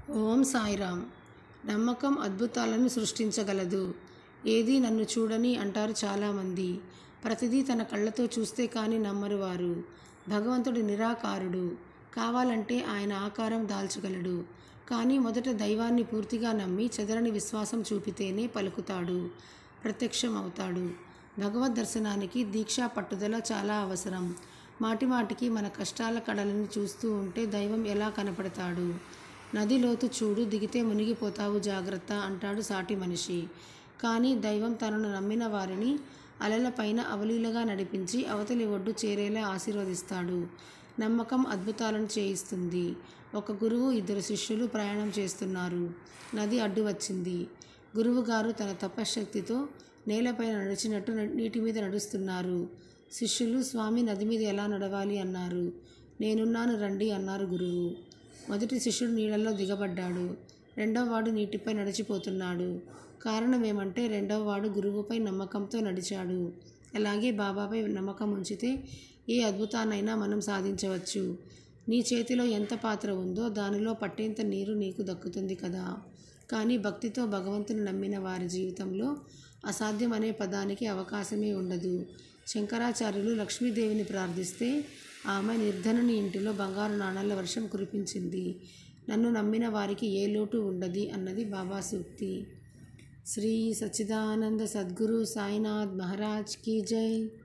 ఓం సాయిరామ్ నమ్మకం అద్భుతాలను సృష్టించగలదు ఏదీ నన్ను చూడని అంటారు చాలామంది ప్రతిదీ తన కళ్ళతో చూస్తే కానీ నమ్మరు వారు భగవంతుడు నిరాకారుడు కావాలంటే ఆయన ఆకారం దాల్చగలడు కానీ మొదట దైవాన్ని పూర్తిగా నమ్మి చెదరని విశ్వాసం చూపితేనే పలుకుతాడు ప్రత్యక్షం అవుతాడు భగవద్ దర్శనానికి దీక్షా పట్టుదల చాలా అవసరం మాటిమాటికి మన కష్టాల కడలని చూస్తూ ఉంటే దైవం ఎలా కనపడతాడు నది లోతు చూడు దిగితే మునిగిపోతావు జాగ్రత్త అంటాడు సాటి మనిషి కానీ దైవం తనను నమ్మిన వారిని అలలపైన అవలీలగా నడిపించి అవతలి ఒడ్డు చేరేలా ఆశీర్వదిస్తాడు నమ్మకం అద్భుతాలను చేయిస్తుంది ఒక గురువు ఇద్దరు శిష్యులు ప్రయాణం చేస్తున్నారు నది అడ్డు వచ్చింది గురువుగారు తన తపశ్శక్తితో నేలపైన నడిచినట్టు న- నీటి మీద నడుస్తున్నారు శిష్యులు స్వామి నది మీద ఎలా నడవాలి అన్నారు నేనున్నాను రండి అన్నారు గురువు మొదటి శిష్యుడు నీళ్ళల్లో దిగబడ్డాడు రెండవ వాడు నీటిపై నడిచిపోతున్నాడు కారణం ఏమంటే రెండవ వాడు గురువుపై నమ్మకంతో నడిచాడు అలాగే బాబాపై నమ్మకం ఉంచితే ఏ అద్భుతాన్నైనా మనం సాధించవచ్చు నీ చేతిలో ఎంత పాత్ర ఉందో దానిలో పట్టేంత నీరు నీకు దక్కుతుంది కదా కానీ భక్తితో భగవంతుని నమ్మిన వారి జీవితంలో అసాధ్యం అనే పదానికి అవకాశమే ఉండదు శంకరాచార్యులు లక్ష్మీదేవిని ప్రార్థిస్తే ఆమె నిర్ధనని ఇంటిలో బంగారు నాణాల వర్షం కురిపించింది నన్ను నమ్మిన వారికి ఏ లోటు ఉండదు అన్నది బాబా సూక్తి శ్రీ సచ్చిదానంద సద్గురు సాయినాథ్ మహారాజ్ కీ జై